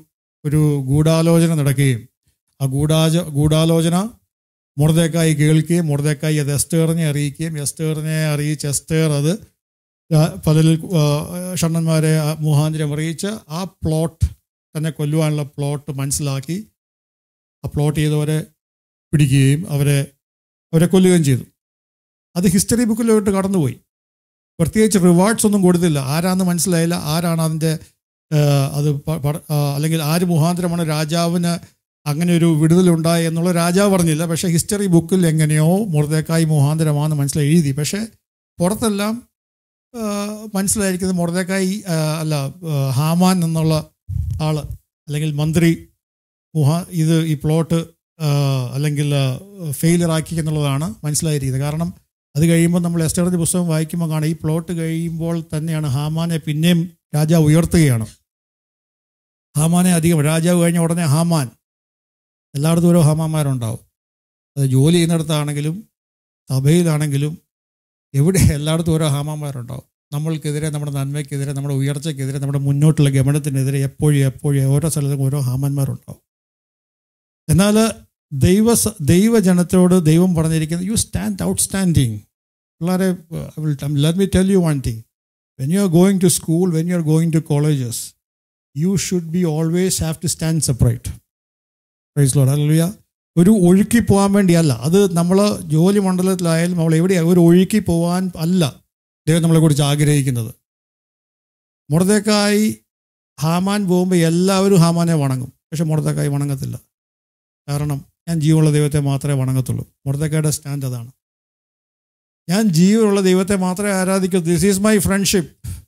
S1: ഒരു ഗൂഢാലോചന നടക്കുകയും ആ ഗൂഢാച ഗൂഢാലോചന മുറദേക്കായി കേൾക്കുകയും മുറദേക്കായി അത് എസ്റ്റേറിനെ അറിയിക്കുകയും എസ്റ്റേറിനെ അറിയിച്ച് എസ്റ്റേർ അത് പലരിൽ ഷണ്ണന്മാരെ മുഹാന്തരം അറിയിച്ച് ആ പ്ലോട്ട് തന്നെ കൊല്ലുവാനുള്ള പ്ലോട്ട് മനസ്സിലാക്കി ആ പ്ലോട്ട് ചെയ്തവരെ പിടിക്കുകയും അവരെ അവരെ കൊല്ലുകയും ചെയ്തു അത് ഹിസ്റ്ററി ബുക്കിലോട്ട് കടന്നുപോയി പ്രത്യേകിച്ച് റിവാർഡ്സ് ഒന്നും കൊടുത്തില്ല ആരാന്ന് മനസ്സിലായില്ല ആരാണ് അതിൻ്റെ അത് അല്ലെങ്കിൽ ആര് മുഖാന്തരമാണ് രാജാവിന് അങ്ങനെ ഒരു വിടുതലുണ്ടായി എന്നുള്ള രാജാവ് പറഞ്ഞില്ല പക്ഷേ ഹിസ്റ്ററി ബുക്കിൽ എങ്ങനെയോ മുറദേക്കായി മുഖാന്തരമാണെന്ന് മനസ്സിലായി എഴുതി പക്ഷേ പുറത്തെല്ലാം മനസ്സിലായിരിക്കുന്നത് മുറദേക്കായി അല്ല ഹാമാൻ എന്നുള്ള ആള് അല്ലെങ്കിൽ മന്ത്രി മുഹാ ഇത് ഈ പ്ലോട്ട് അല്ലെങ്കിൽ ഫെയിലർ ആക്കി എന്നുള്ളതാണ് മനസ്സിലായിരിക്കുന്നത് കാരണം അത് കഴിയുമ്പോൾ നമ്മൾ എസ്റ്ററിൻ്റെ പുസ്തകം വായിക്കുമ്പോൾ കാണാം ഈ പ്ലോട്ട് കഴിയുമ്പോൾ തന്നെയാണ് ഹാമാനെ പിന്നെയും രാജാവ് ഉയർത്തുകയാണ് ഹാമാനെ അധികം രാജാവ് കഴിഞ്ഞ ഉടനെ ഹാമാൻ എല്ലായിടത്തും ഓരോ ഹാമാന്മാരുണ്ടാവും അത് ജോലി ചെയ്യുന്നിടത്താണെങ്കിലും സഭയിലാണെങ്കിലും എവിടെ എല്ലായിടത്തും ഓരോ ഹാമാന്മാരുണ്ടാവും നമ്മൾക്കെതിരെ നമ്മുടെ നന്മയ്ക്കെതിരെ നമ്മുടെ ഉയർച്ചയ്ക്കെതിരെ നമ്മുടെ മുന്നോട്ടുള്ള ഗമനത്തിനെതിരെ എപ്പോഴും എപ്പോഴും ഓരോ സ്ഥലത്തും ഓരോ ഹാമന്മാരുണ്ടാവും എന്നാൽ ദൈവ ദൈവജനത്തോട് ദൈവം പറഞ്ഞിരിക്കുന്നത് യു സ്റ്റാൻഡ് ഔട്ട്സ്റ്റാൻഡിങ് പിള്ളേരെ let me tell you one thing when you are going to school when you are going to colleges you should be always have to stand separate praise Lord alleluia ഒരു ഒഴുക്കി പോകാൻ വേണ്ടിയല്ല അത് നമ്മൾ ജോലി മണ്ഡലത്തിലായാലും നമ്മൾ എവിടെയാണ് ഒരു ഒഴുക്കി പോകാൻ അല്ല ദൈവം നമ്മളെക്കുറിച്ച് ആഗ്രഹിക്കുന്നത് മുറത്തേക്കായി ഹാമാൻ പോകുമ്പോൾ എല്ലാവരും ഹാമാനെ വണങ്ങും പക്ഷെ മുറത്തേക്കായി വണങ്ങത്തില്ല കാരണം ഞാൻ ജീവനുള്ള ദൈവത്തെ മാത്രമേ വണങ്ങത്തുള്ളൂ മുറത്തേക്കായുടെ സ്റ്റാൻഡ് അതാണ് ഞാൻ ജീവനുള്ള ദൈവത്തെ മാത്രമേ ആരാധിക്കൂ ദിസ് ഈസ് മൈ ഫ്രണ്ട്ഷിപ്പ്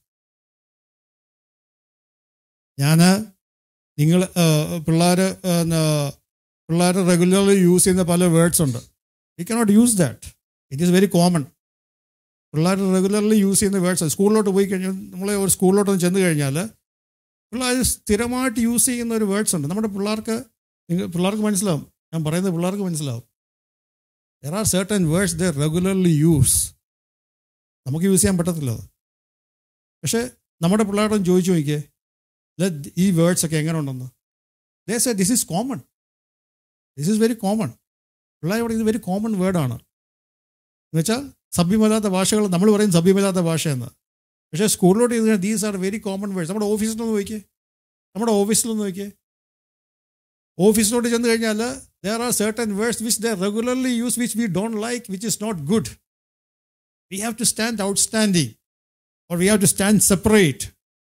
S1: ഞാൻ നിങ്ങൾ പിള്ളേർ പിള്ളേർ റെഗുലർലി യൂസ് ചെയ്യുന്ന പല വേർഡ്സ് ഉണ്ട് you cannot use that it is very common പിള്ളേർ റെഗുലർലി യൂസ് ചെയ്യുന്ന വേർഡ്സ് സ്കൂളിലോട്ട് പോയി കഴിഞ്ഞാൽ നമ്മളെ ഒരു സ്കൂളിലോട്ടൊന്ന് ചെന്ന് കഴിഞ്ഞാൽ പിള്ളേർ സ്ഥിരമായിട്ട് യൂസ് ചെയ്യുന്ന ഒരു വേർഡ്സ് ഉണ്ട് നമ്മുടെ പിള്ളേർക്ക് പിള്ളേർക്ക് മനസ്സിലാവും ഞാൻ പറയുന്നത് പിള്ളേർക്ക് മനസ്സിലാവും there are certain words the regularly use നമുക്ക് യൂസ് ചെയ്യാൻ പറ്റത്തില്ല അത് പക്ഷേ നമ്മുടെ പിള്ളേരോടും ചോദിച്ചു നോക്കിയേ ഈ വേർഡ്സ് ഒക്കെ എങ്ങനെ ഉണ്ടെന്ന് they say this is common this is very common പിള്ളേരോട് ഇത് വെരി കോമൺ വേർഡാണ് എന്നുവെച്ചാൽ സഭ്യമല്ലാത്ത ഭാഷകൾ നമ്മൾ പറയും സഭ്യമല്ലാത്ത ഭാഷയെന്ന് പക്ഷേ സ്കൂളിലോട്ട് ചെയ്ത് these are very common words നമ്മുടെ ഓഫീസിലൊന്ന് നോക്കിയേ നമ്മുടെ ഓഫീസിലൊന്ന് നോക്കിയേ ഓഫീസിലോട്ട് ചെന്ന് കഴിഞ്ഞാൽ there are certain words which the regularly use which we don't like which is not good we have to stand outstanding or we have to stand separate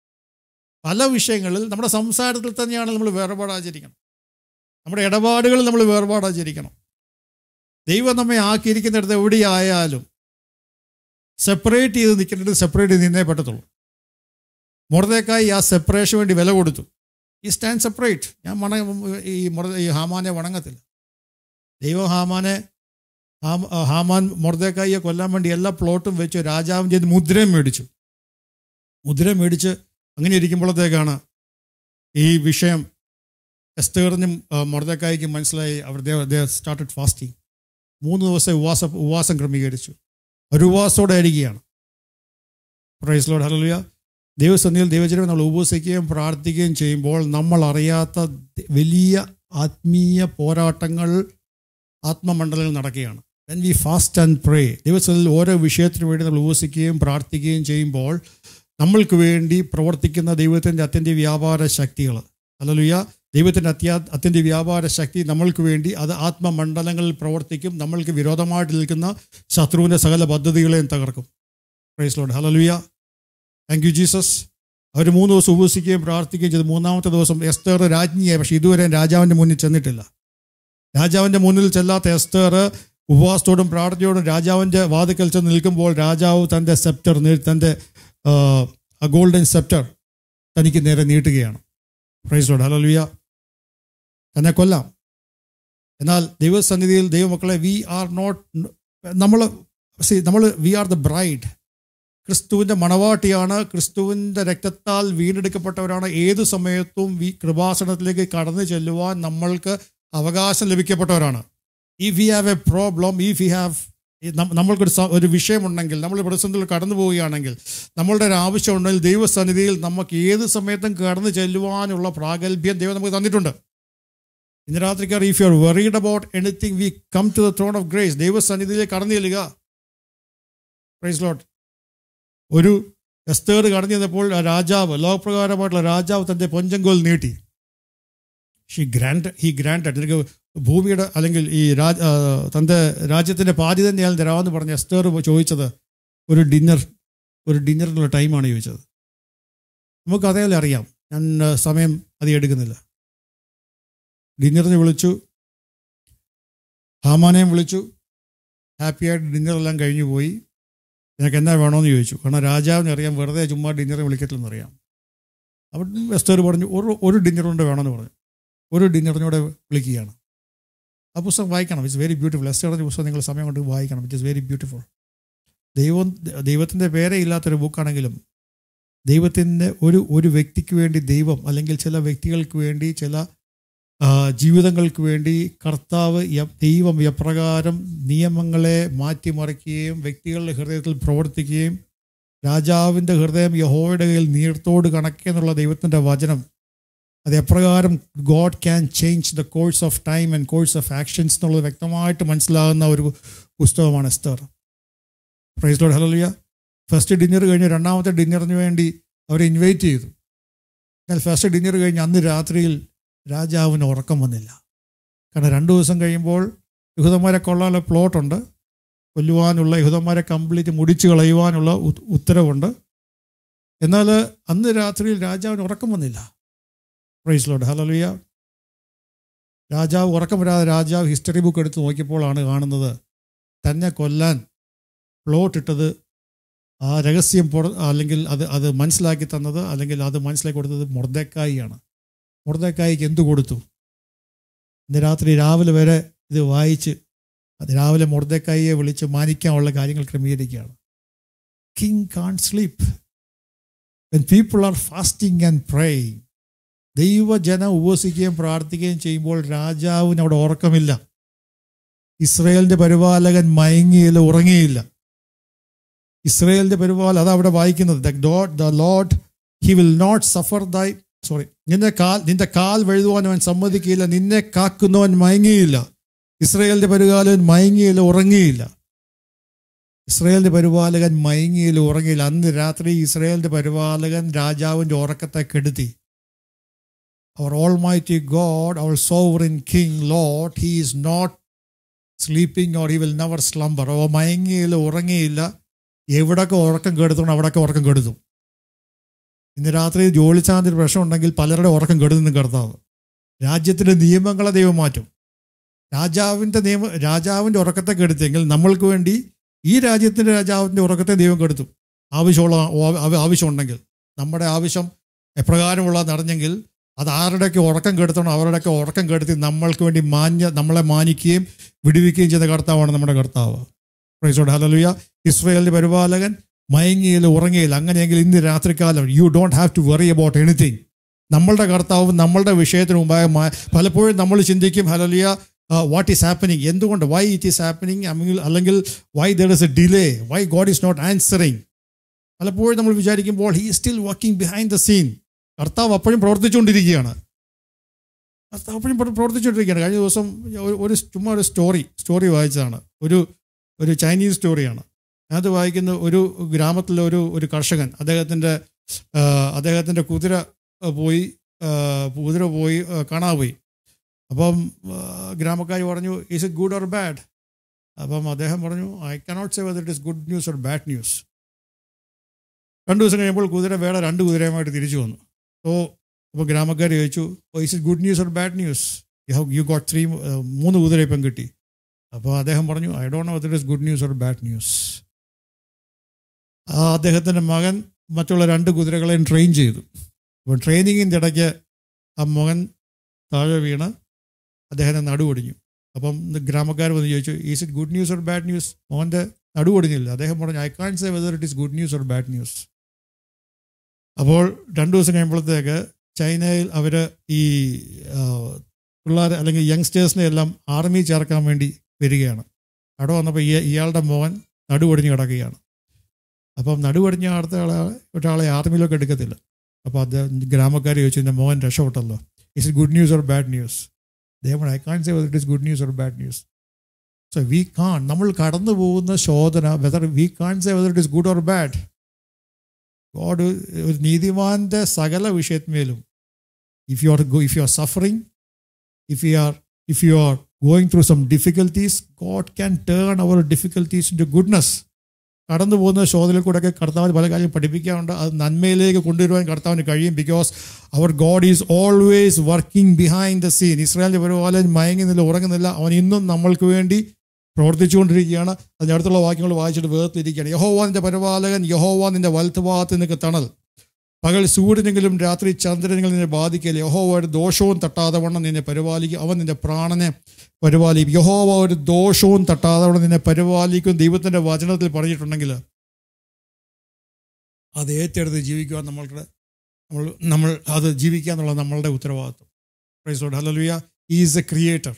S1: പല വിഷയങ്ങളിൽ നമ്മുടെ സംസാരത്തിൽ തന്നെയാണ് നമ്മൾ വേർപാടാചരിക്കണം നമ്മുടെ ഇടപാടുകളിൽ നമ്മൾ വേർപാടാചരിക്കണം ദൈവം നമ്മെ ആക്കിയിരിക്കുന്നിടത്ത് എവിടെയായാലും സെപ്പറേറ്റ് ചെയ്ത് നിൽക്കേണ്ടത് സെപ്പറേറ്റ് ചെയ്ത് നിന്നേ പറ്റത്തുള്ളൂ മുറതേക്കായി ആ സെപ്പറേഷൻ വേണ്ടി വില കൊടുത്തു ഈ സ്റ്റാൻഡ് സെപ്പറേറ്റ് ഞാൻ മണ ഈ മുറ ഈ ഹാമാനെ വണങ്ങത്തില്ല ദൈവം ഹാമാനെ ഹാമാൻ മുറതേക്കായിയെ കൊല്ലാൻ വേണ്ടി എല്ലാ പ്ലോട്ടും വെച്ച് രാജാവും ചെയ്ത് മുദ്രയും മേടിച്ചു മുദ്ര മേടിച്ച് അങ്ങനെ ഇരിക്കുമ്പോഴത്തേക്കാണ് ഈ വിഷയം എസ്തേറിനും മുറതേക്കായിക്കും മനസ്സിലായി അവർ ദേ സ്റ്റാർട്ടഡ് ഫാസ്റ്റിംഗ് മൂന്ന് ദിവസം ഉപവാസ ഉപവാസം ക്രമീകരിച്ചു ഒരു ഉപവാസത്തോടെ ആയിരിക്കുകയാണ് പ്രൈസ് ലോഡ് ഹലലുയ ദൈവസന്നിധിയിൽ ദൈവചനം നമ്മൾ ഉപവസിക്കുകയും പ്രാർത്ഥിക്കുകയും ചെയ്യുമ്പോൾ നമ്മൾ അറിയാത്ത വലിയ ആത്മീയ പോരാട്ടങ്ങൾ ആത്മമണ്ഡലങ്ങളിൽ നടക്കുകയാണ് when we fast and pray ദൈവസന്നിധിയിൽ ഓരോ വിഷയത്തിനു വേണ്ടി നമ്മൾ ഉപവസിക്കുകയും പ്രാർത്ഥിക്കുകയും ചെയ്യുമ്പോൾ നമ്മൾക്ക് വേണ്ടി പ്രവർത്തിക്കുന്ന ദൈവത്തിൻ്റെ അത്യന്ത വ്യാപാര ശക്തികൾ ഹലലുയ ദൈവത്തിൻ്റെ അത്യാ അത്യന്ത വ്യാപാര ശക്തി നമ്മൾക്ക് വേണ്ടി അത് ആത്മമണ്ഡലങ്ങളിൽ പ്രവർത്തിക്കും നമ്മൾക്ക് വിരോധമായിട്ട് നിൽക്കുന്ന ശത്രുവിൻ്റെ സകല പദ്ധതികളെയും തകർക്കും praise Lord hallelujah thank you Jesus അവർ മൂന്ന് ദിവസം ഉപസിക്കുകയും പ്രാർത്ഥിക്കുകയും ചെയ്തു മൂന്നാമത്തെ ദിവസം എസ്തേർ രാജ്ഞിയെ പക്ഷേ ഇതുവരെ രാജാവിൻ്റെ മുന്നിൽ ചെന്നിട്ടില്ല രാജാവിൻ്റെ മുന്നിൽ ചെല്ലാത്ത എസ്തേർ ഉപവാസത്തോടും പ്രാർത്ഥനയോടും രാജാവിൻ്റെ വാതിക്കൽ ചെന്ന് നിൽക്കുമ്പോൾ രാജാവ് തൻ്റെ സെപ്റ്റർ തൻ്റെ ഗോൾഡൻ സെപ്റ്റർ തനിക്ക് നേരെ നീട്ടുകയാണ് പ്രൈസ് ലോഡ് ഹലലുയ തന്നെ കൊല്ലാം എന്നാൽ ദൈവസന്നിധിയിൽ ദൈവമക്കളെ വി ആർ നോട്ട് നമ്മൾ സി നമ്മൾ വി ആർ ദ ബ്രൈഡ് ക്രിസ്തുവിൻ്റെ മണവാട്ടിയാണ് ക്രിസ്തുവിൻ്റെ രക്തത്താൽ വീണ്ടെടുക്കപ്പെട്ടവരാണ് ഏതു സമയത്തും ഈ കൃപാസനത്തിലേക്ക് കടന്നു ചെല്ലുവാൻ നമ്മൾക്ക് അവകാശം ലഭിക്കപ്പെട്ടവരാണ് if you have a problem if you have ഈ നം- നമ്മൾക്കൊരു സ- ഒരു വിഷയമുണ്ടെങ്കിൽ നമ്മൾ പ്രതിസന്ധിയിൽ കടന്നു പോവുകയാണെങ്കിൽ നമ്മളുടെ ഒരു ആവശ്യമുണ്ടെങ്കിൽ ദൈവസന്നിധിയിൽ നമുക്ക് ഏത് സമയത്തും കടന്നു ചെല്ലുവാനുള്ള പ്രാഗൽഭ്യം ദൈവം നമുക്ക് തന്നിട്ടുണ്ട് ഇന്ന് രാത്രിക്കാർ if you are worried about anything we come to the throne of grace ദൈവസന്നിധിയിലേക്ക് കടന്നു ചെല്ലുക പ്രൈസ് ലോട്ട് ഒരു എസ്തേർ കടന്നു ചെന്നപ്പോൾ ആ രാജാവ് ലോകപ്രകാരമായിട്ടുള്ള രാജാവ് തൻ്റെ പൊഞ്ചങ്കോൽ നീട്ടി ഷി ഗ്രാൻഡ് ഹി ഗ്രാൻഡ് നിനക്ക് ഭൂമിയുടെ അല്ലെങ്കിൽ ഈ രാജ ആ, തൻ്റെ രാജ്യത്തിൻ്റെ പാതി തന്നെ ഞാൻ തരാമെന്ന് പറഞ്ഞ എസ്തേർ ചോദിച്ചത് ഒരു ഡിന്നർ ഒരു ഡിന്നറിനുള്ള ടൈമാണ് ചോദിച്ചത് നമുക്ക് അതേപോലെ അറിയാം ഞാൻ ആ, സമയം അധികം എടുക്കുന്നില്ല ഡിന്നറിന് വിളിച്ചു ഹാമാനെയും വിളിച്ചു ഹാപ്പിയായിട്ട് ഡിന്നറെല്ലാം കഴിഞ്ഞു പോയി നിനക്ക് എന്നാ വേണമെന്ന് ചോദിച്ചു കാരണം രാജാവിനെ അറിയാം വെറുതെ ചുമ്മാ ഡിന്നർ വിളിക്കത്തില്ലെന്ന് അറിയാം അപ്പം എസ്തേർ പറഞ്ഞു ഒരു ഒരു ഡിന്നർ കൊണ്ട് വേണമെന്ന് പറഞ്ഞു ഒരു ഡിന്നറിനൂടെ വിളിക്കുകയാണ് ആ പുസ്തകം വായിക്കണം ഇറ്റ്സ് വെരി ബ്യൂട്ടിഫുൾ എസ്തേറിൻ്റെ പുസ്തകം നിങ്ങൾ സമയം കൊണ്ട് വായിക്കണം ഇറ്റ് ഇസ് വെരി ബ്യൂട്ടിഫുൾ ദൈവം ദൈവത്തിൻ്റെ പേരേ ഇല്ലാത്തൊരു ബുക്കാണെങ്കിലും ദൈവത്തിൻ്റെ ഒരു ഒരു വ്യക്തിക്ക് വേണ്ടി ദൈവം അല്ലെങ്കിൽ ചില വ്യക്തികൾക്ക് വേണ്ടി ചില ആ, ജീവിതങ്ങൾക്ക് വേണ്ടി കർത്താവ് യ- ദൈവം എപ്രകാരം നിയമങ്ങളെ മാറ്റിമറിക്കുകയും വ്യക്തികളുടെ ഹൃദയത്തിൽ പ്രവർത്തിക്കുകയും രാജാവിൻ്റെ ഹൃദയം യഹോയുടെ കയ്യിൽ നീർത്തോട് കണക്കെന്നുള്ള ദൈവത്തിൻ്റെ വചനം അത് എപ്രകാരം God can change the course of time and course of actions എന്നുള്ളത് വ്യക്തമായിട്ട് മനസ്സിലാകുന്ന ഒരു പുസ്തകമാണ് Esther praise Lord hallelujah first dinner കഴിഞ്ഞ് രണ്ടാമത്തെ ഡിന്നറിന് വേണ്ടി അവരെ ഇൻവൈറ്റ് ചെയ്തു എന്നാൽ ഫസ്റ്റ് ഡിന്നർ കഴിഞ്ഞ് അന്ന് രാത്രിയിൽ രാജാവിന് ഉറക്കം വന്നില്ല കാരണം രണ്ട് ദിവസം കഴിയുമ്പോൾ യഹൂദന്മാരെ കൊള്ളാനുള്ള പ്ലോട്ടുണ്ട് കൊല്ലുവാനുള്ള യഹൂദന്മാരെ കംപ്ലീറ്റ് മുടിച്ചു കളയുവാനുള്ള ഉ- ഉത്തരവുണ്ട് എന്നാൽ അന്ന് രാത്രിയിൽ രാജാവിന് ഉറക്കം വന്നില്ല പ്രൈസ് ലോഡ് ഹലലുയ രാജാവ് ഉറക്കം വരാതെ രാജാവ് ഹിസ്റ്ററി ബുക്ക് എടുത്ത് നോക്കിയപ്പോഴാണ് കാണുന്നത് തന്നെ കൊല്ലാൻ പ്ലോട്ട് ഇട്ടത് ആ രഹസ്യം പുറ അല്ലെങ്കിൽ അത് അത് മനസ്സിലാക്കി തന്നത് അല്ലെങ്കിൽ അത് മനസ്സിലാക്കി കൊടുത്തത് മൊർദ്ദേക്കായിയാണ് മൊർദ്ദേക്കായിക്ക് എന്തു കൊടുത്തു ഇന്ന് രാത്രി രാവിലെ വരെ ഇത് വായിച്ച് അത് രാവിലെ മൊർദ്ദേക്കായിയെ വിളിച്ച് മാനിക്കാനുള്ള കാര്യങ്ങൾ ക്രമീകരിക്കുകയാണ് king can't sleep when people are fasting and praying ദൈവജനം ഉപവസിക്കുകയും പ്രാർത്ഥിക്കുകയും ചെയ്യുമ്പോൾ രാജാവിന് അവിടെ ഉറക്കമില്ല ഇസ്രയേലിന്റെ പരിപാലകൻ മയങ്ങിയില്ല ഉറങ്ങിയില്ല ഇസ്രയേലിന്റെ പരിപാലൻ അതാ അവിടെ വായിക്കുന്നത് the dot the Lord he will not suffer thy sorry നിന്റെ കാൽ നിന്റെ കാൽ വഴുതുവാൻ അവൻ സമ്മതിക്കില്ല നിന്നെ കാക്കുന്നവൻ മയങ്ങിയില്ല ഇസ്രയേലിന്റെ പരിപാലകൻ മയങ്ങിയില്ല ഉറങ്ങിയില്ല ഇസ്രയേലിന്റെ പരിപാലകൻ മയങ്ങിയില്ല ഉറങ്ങിയില്ല അന്ന് രാത്രി ഇസ്രയേലിന്റെ പരിപാലകൻ രാജാവിന്റെ ഉറക്കത്തെ കെടുത്തി our almighty God our sovereign king Lord he is not sleeping or he will never slumber ഓ മയങ്ങിയില്ല ഉറങ്ങിയില്ല എവിടൊക്കെ ഉറക്കം കെടുത്തണം അവിടൊക്കെ ഉറക്കം കെടുത്തും ഇന്ന് രാത്രി ജോലി ചാന്തി പ്രശ്നം ഉണ്ടെങ്കിൽ പലരുടെ ഉറക്കം കെടുത്തുന്നു കർത്താവ് രാജ്യത്തിന്റെ നിയമങ്ങളെ ദൈവം മാറ്റും രാജാവിന്റെ നിയമ രാജാവിന്റെ ഉറക്കത്തെ കെടുത്തെങ്കിൽ നമ്മൾക്ക് വേണ്ടി ഈ രാജ്യത്തിന്റെ രാജാവിന്റെ ഉറക്കത്തെ ദൈവം കെടുത്തും ആവശ്യമുള്ള ആവ- ആവശ്യമുണ്ടെങ്കിൽ നമ്മുടെ ആവശ്യം എപ്രകാരമുള്ള നടന്നെങ്കിൽ അത് ആരുടെയൊക്കെ ഉറക്കം കെടുത്തണം അവരുടെയൊക്കെ ഉറക്കം കെടുത്തി നമ്മൾക്ക് വേണ്ടി മാന്യ നമ്മളെ മാനിക്കുകയും വിടുവിക്കുകയും ചെയ്ത കർത്താവാണ് നമ്മുടെ കർത്താവ് പ്രൈസോട് ഹലലുയ ഇസ്രയേലിന്റെ പരിപാലകൻ മയങ്ങിയില്ല ഉറങ്ങിയില്ല അങ്ങനെയെങ്കിൽ ഇന്ന് രാത്രികാലം you don't have to worry about anything നമ്മളുടെ കർത്താവ് നമ്മളുടെ വിഷയത്തിന് മുമ്പായ മാ- പലപ്പോഴും നമ്മൾ ചിന്തിക്കും ഹലലിയ വാട്ട് ഈസ് ഹാപ്പനിങ് എന്തുകൊണ്ട് വൈ ഇറ്റ് ഈസ് ഹാപ്പനിങ് അല്ലെങ്കിൽ why there is a delay why God is not answering പലപ്പോഴും നമ്മൾ വിചാരിക്കുമ്പോൾ he still working behind the scene കർത്താവ് അപ്പോഴും പ്രവർത്തിച്ചുകൊണ്ടിരിക്കുകയാണ് കർത്താവ് അപ്പോഴും പ്ര- പ്രവർത്തിച്ചുകൊണ്ടിരിക്കുകയാണ് കഴിഞ്ഞ ദിവസം ഒരു- ഒരു ചുമ്മാ ഒരു സ്റ്റോറി സ്റ്റോറി വായിച്ചതാണ് ഒരു ഒരു ചൈനീസ് സ്റ്റോറിയാണ് അത് വായിക്കുന്ന ഒരു ഗ്രാമത്തിലെ ഒരു ഒരു കർഷകൻ അദ്ദേഹത്തിൻ്റെ അദ്ദേഹത്തിൻ്റെ കുതിര ആ, പോയി ആ, കുതിര പോയി ആ, കാണാതെ പോയി അപ്പം ഗ്രാമക്കാർ പറഞ്ഞു is it good or bad അപ്പം അദ്ദേഹം പറഞ്ഞു I cannot say whether it is good news or bad news രണ്ട് ദിവസം കഴിയുമ്പോൾ കുതിര വേറെ രണ്ട് കുതിരയുമായിട്ട് തിരിച്ചു വന്നു സോ അപ്പോൾ ഗ്രാമക്കാർ ചോദിച്ചു is it good news or bad news you have you got three മൂന്ന് കുതിര ഇപ്പം കിട്ടി അപ്പോൾ അദ്ദേഹം പറഞ്ഞു I don't know whether it is good news or bad news ആ അദ്ദേഹത്തിൻ്റെ മകൻ മറ്റുള്ള രണ്ട് കുതിരകളെയും ട്രെയിൻ ചെയ്തു അപ്പോൾ ട്രെയിനിങ്ങിൻ്റെ ഇടയ്ക്ക് ആ മകൻ താഴെ വീണ് അദ്ദേഹത്തെ നടുവൊടിഞ്ഞു അപ്പം ഗ്രാമക്കാർ വന്ന് ചോദിച്ചു is it good news or bad news മോൻ്റെ നടുവൊടിഞ്ഞില്ല അദ്ദേഹം പറഞ്ഞു I can't say whether it is good news or bad news അപ്പോൾ രണ്ടു ദിവസം കഴിയുമ്പോഴത്തേക്ക് ചൈനയിൽ അവർ ഈ പിള്ളേർ അല്ലെങ്കിൽ യങ്സ്റ്റേഴ്സിനെ എല്ലാം ആർമി ചേർക്കാൻ വേണ്ടി വരികയാണ് അവിടെ വന്നപ്പോൾ ഈ ഇയാളുടെ മോൻ നടുവൊടിഞ്ഞ് കിടക്കുകയാണ് അപ്പം നടുവൊടിഞ്ഞ അടുത്ത ആളെ ഒരാളെ ആർമിയിലൊക്കെ എടുക്കത്തില്ല അപ്പോൾ അദ്ദേഹം ഗ്രാമക്കാർ ചോദിച്ചു എൻ്റെ മോൻ രക്ഷപ്പെട്ടല്ലോ it's good news or bad news ദേവൻ I can't say whether it is good news or bad news so we can't നമ്മൾ കടന്നു പോകുന്ന ശോധന whether we can't say whether it is good or bad God ഒരു നീതിമാന്റെ സകല വിഷയത്തിന്മേലും if you are if you are suffering if you are if you are going through some difficulties God can turn our difficulties into goodness കടന്നു പോകുന്ന ശോധനയിൽ കൂടെയൊക്കെ കർത്താവിന് പല കാര്യം പഠിപ്പിക്കാറുണ്ട് അത് നന്മയിലേക്ക് കൊണ്ടുവരുവാൻ കർത്താവിന് കഴിയും because our God is always working behind the scene ഇസ്രായേലിൻ്റെ പോലെ മയങ്ങുന്നില്ല ഉറങ്ങുന്നില്ല അവൻ ഇന്നും നമ്മൾക്ക് വേണ്ടി പ്രവർത്തിച്ചുകൊണ്ടിരിക്കുകയാണ് അതിൻ്റെ അടുത്തുള്ള വാക്യങ്ങൾ വായിച്ചിട്ട് വേർതിരിക്കുകയാണ് യഹോവ നിന്റെ പരിപാലകൻ യഹോവ നിന്റെ വലത്തുഭാഗത്ത് നിനക്ക് തണൽ പകൽ സൂര്യനെങ്കിലും രാത്രി ചന്ദ്രനെങ്കിലും നിന്നെ ബാധിക്കില്ല യഹോവ ഒരു ദോഷവും തട്ടാതെ വണ്ണം നിന്നെ പരിപാലിക്കും അവൻ നിന്റെ പ്രാണനെ പരിപാലിക്കും യഹോവ ഒരു ദോഷവും തട്ടാതെ വണ്ണം നിന്നെ പരിപാലിക്കും ദൈവത്തിൻ്റെ വചനത്തിൽ പറഞ്ഞിട്ടുണ്ടെങ്കിൽ അത് ഏറ്റെടുത്ത് ജീവിക്കുവാൻ നമ്മളുടെ നമ്മൾ നമ്മൾ അത് ജീവിക്കുക എന്നുള്ള നമ്മളുടെ ഉത്തരവാദിത്വം പ്രൈസോട് ഹലലുയ ഈസ് എ ക്രിയേറ്റർ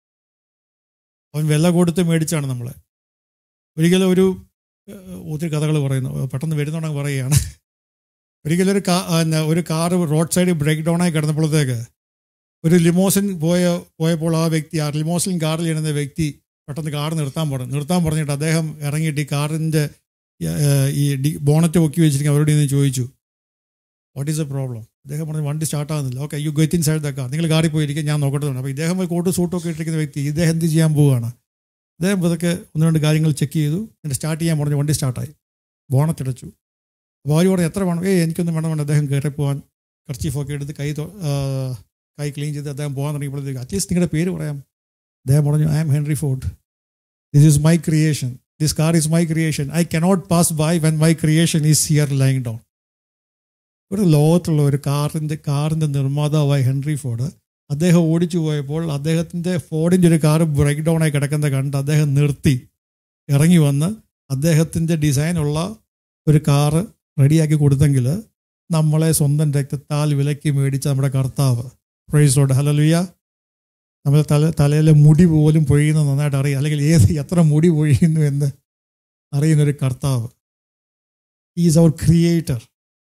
S1: അവൻ വില കൊടുത്ത് മേടിച്ചാണ് നമ്മളെ ഒരിക്കലും ഒരു ഏഹ്, ഒത്തിരി കഥകൾ പറയുന്നു പെട്ടെന്ന് വരുന്നുണ്ടെങ്കിൽ പറയുകയാണ് ഒരിക്കലും ഒരു കാ പിന്നെ ഒരു കാറ് റോഡ് സൈഡിൽ ബ്രേക്ക് ഡൗൺ ആയി കിടന്നപ്പോഴത്തേക്ക് ഒരു ലിമോസിൻ പോയ പോയപ്പോൾ ആ വ്യക്തി ആ ലിമോസിൻ കാറിൽ ഇരുന്ന വ്യക്തി പെട്ടെന്ന് കാർ നിർത്താൻ പറഞ്ഞു നിർത്താൻ പറഞ്ഞിട്ട് അദ്ദേഹം ഇറങ്ങിയിട്ട് ഈ കാറിൻ്റെ ഈ ഡി ബോണറ്റ് പൊക്കി വെച്ചിരിക്കും അവരോട് ഇന്ന് ചോദിച്ചു വാട്ട് ഈസ് എ പ്രോബ്ലം അദ്ദേഹം പറഞ്ഞു വണ്ടി സ്റ്റാർട്ട് ആകുന്നില്ല okay you get inside the car നിങ്ങൾ കാറിൽ പോയിരിക്കും ഞാൻ നോക്കട്ടെ അപ്പോൾ ഇദ്ദേഹം ഒരു കോട്ട് സൂട്ടും ഒക്കെ ഇട്ടിരിക്കുന്ന വ്യക്തി ഇദ്ദേഹം എന്ത് ചെയ്യാൻ പോവുകയാണ് അദ്ദേഹം ഇതൊക്കെ ഒന്ന് രണ്ട് കാര്യങ്ങൾ ചെക്ക് ചെയ്തു എന്നിട്ട് സ്റ്റാർട്ട് ചെയ്യാൻ പറഞ്ഞു വണ്ടി സ്റ്റാർട്ടായി ബോണറ്റ് അടച്ചു അപ്പോൾ അവർ പറഞ്ഞു എത്ര വേണം ഏയ് എനിക്കൊന്നും വേണം വേണം അദ്ദേഹം കയറി പോകാൻ കർച്ചീഫൊക്കെ എടുത്ത് കൈ തൊ- ആ, കൈ ക്ലീൻ ചെയ്ത് അദ്ദേഹം പോകാൻ തുടങ്ങിയപ്പോഴത്തേക്ക് അറ്റ്ലീസ്റ്റ് നിങ്ങളുടെ പേര് പറയാം അദ്ദേഹം പറഞ്ഞു I am Henry Ford this is my creation this car is my creation I cannot pass by when my creation is here lying down ഒരു ലോകത്തുള്ള ഒരു കാറിൻ്റെ കാറിൻ്റെ നിർമ്മാതാവായ ഹെൻറി ഫോർഡ് അദ്ദേഹം ഓടിച്ചു പോയപ്പോൾ അദ്ദേഹത്തിൻ്റെ ഫോർഡിൻ്റെ ഒരു കാർ ബ്രേക്ക് ഡൗൺ ആയി കിടക്കുന്നത് കണ്ട് അദ്ദേഹം നിർത്തി ഇറങ്ങി വന്ന് അദ്ദേഹത്തിൻ്റെ ഡിസൈനുള്ള ഒരു കാറ് റെഡിയാക്കി കൊടുത്തെങ്കിൽ നമ്മളെ സ്വന്തം രക്തത്താൽ വിലക്കി മേടിച്ച നമ്മുടെ കർത്താവ് പ്രൈസ് ലോഡ് ഹലലുയ നമ്മുടെ തല തലയിലെ മുടി പോലും പൊഴിയുന്ന നന്നായിട്ട് അറിയാം അല്ലെങ്കിൽ ഏത് എത്ര മുടി പൊഴിയുന്നു എന്ന് അറിയുന്നൊരു കർത്താവ് is our creator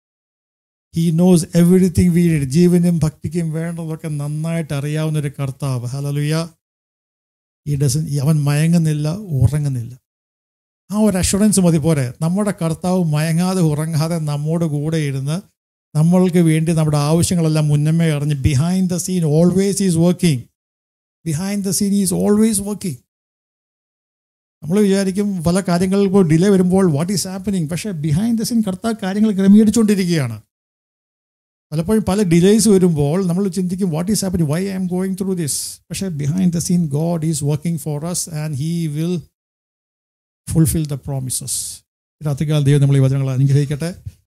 S1: he knows everything വീഡ് ജീവനും ഭക്തിക്കും വേണ്ടതൊക്കെ നന്നായിട്ട് അറിയാവുന്ന ഒരു കർത്താവ് ഹലലുയ ഈ ഡസൻ അവൻ മയങ്ങുന്നില്ല ഉറങ്ങുന്നില്ല ആ ഒരു അഷുറൻസ് മതി പോരെ നമ്മുടെ കർത്താവ് മയങ്ങാതെ ഉറങ്ങാതെ നമ്മോട് കൂടെ ഇരുന്ന് നമ്മൾക്ക് വേണ്ടി നമ്മുടെ ആവശ്യങ്ങളെല്ലാം മുന്നമേ അറിഞ്ഞ് behind the scene always is working behind the scene is always working നമ്മൾ വിചാരിക്കും പല കാര്യങ്ങളിൽ ഇപ്പോൾ ഡിലേ വരുമ്പോൾ വാട്ട് ഈസ് ഹാപ്പനിങ് പക്ഷേ ബിഹൈൻഡ് ദ സീൻ കർത്താവ് കാര്യങ്ങൾ ക്രമീകരിച്ചുകൊണ്ടിരിക്കുകയാണ് പലപ്പോഴും പല ഡിലേസ് വരുമ്പോൾ നമ്മൾ ചിന്തിക്കും what is happening why I am going through this പക്ഷേ behind the scene God is working for us and he will fulfil the promises രാത്രികാല ദൈവം നമ്മൾ ഈ വചനങ്ങൾ അനുഗ്രഹിക്കട്ടെ